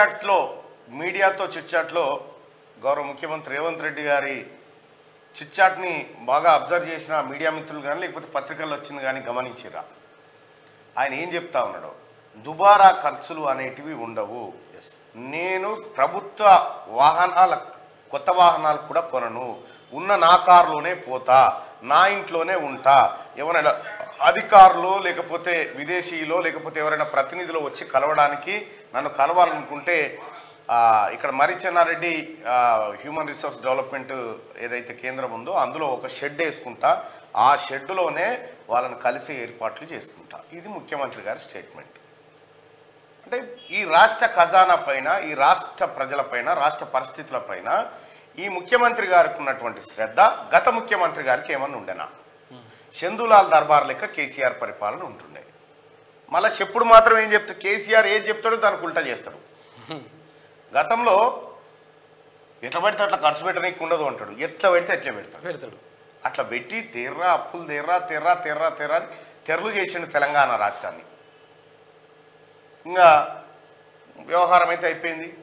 చిట్చాట్లో మీడియాతో చిట్చాట్లో గౌరవ ముఖ్యమంత్రి రేవంత్ రెడ్డి గారి చిట్చాట్ని బాగా అబ్జర్వ్ చేసిన మీడియా మిత్రులు కానీ లేకపోతే పత్రికల్లో వచ్చింది కానీ గమనించిరా ఆయన ఏం చెప్తా ఉన్నాడు దుబారా ఖర్చులు అనేటివి ఉండవు నేను ప్రభుత్వ వాహనాల కొత్త వాహనాలు కూడా కొనను ఉన్న నా కారులోనే పోతా నా ఇంట్లోనే ఉంటా ఎవరైనా అధికారులు లేకపోతే విదేశీయులు లేకపోతే ఎవరైనా ప్రతినిధులు వచ్చి కలవడానికి నన్ను కలవాలనుకుంటే ఆ, ఇక్కడ మరి చెన్నారెడ్డి ఆ, హ్యూమన్ రిసోర్స్ డెవలప్మెంట్ ఏదైతే కేంద్రం ఉందో అందులో ఒక షెడ్ వేసుకుంటా ఆ షెడ్లోనే వాళ్ళని కలిసే ఏర్పాట్లు చేసుకుంటా ఇది ముఖ్యమంత్రి గారి స్టేట్మెంట్ అంటే ఈ రాష్ట్ర ఖజానా పైన ఈ రాష్ట్ర ప్రజల పైన రాష్ట్ర పరిస్థితుల పైన ఈ ముఖ్యమంత్రి గారికి ఉన్నటువంటి శ్రద్ధ గత ముఖ్యమంత్రి గారికి ఏమన్నా ఉండేనా చందులాల్ దర్బార్ లెక్క కేసీఆర్ పరిపాలన ఉంటుండే మళ్ళీ చెప్పుడు మాత్రం ఏం చెప్తాడు కేసీఆర్ ఏం చెప్తాడో దానికి ఉల్టా చేస్తాడు గతంలో ఎట్లా పెడితే అట్లా ఖర్చు పెట్టడానికి ఉండదు అంటాడు ఎట్లా పెడితే ఎట్లా పెడతాడు పెడతాడు అట్లా పెట్టి తెర్రా అప్పులు తెర్రా తెర్రా తెర్రా తెర్రా అని తెరలు చేసిండు తెలంగాణ రాష్ట్రాన్ని ఇంకా వ్యవహారం అయితే అయిపోయింది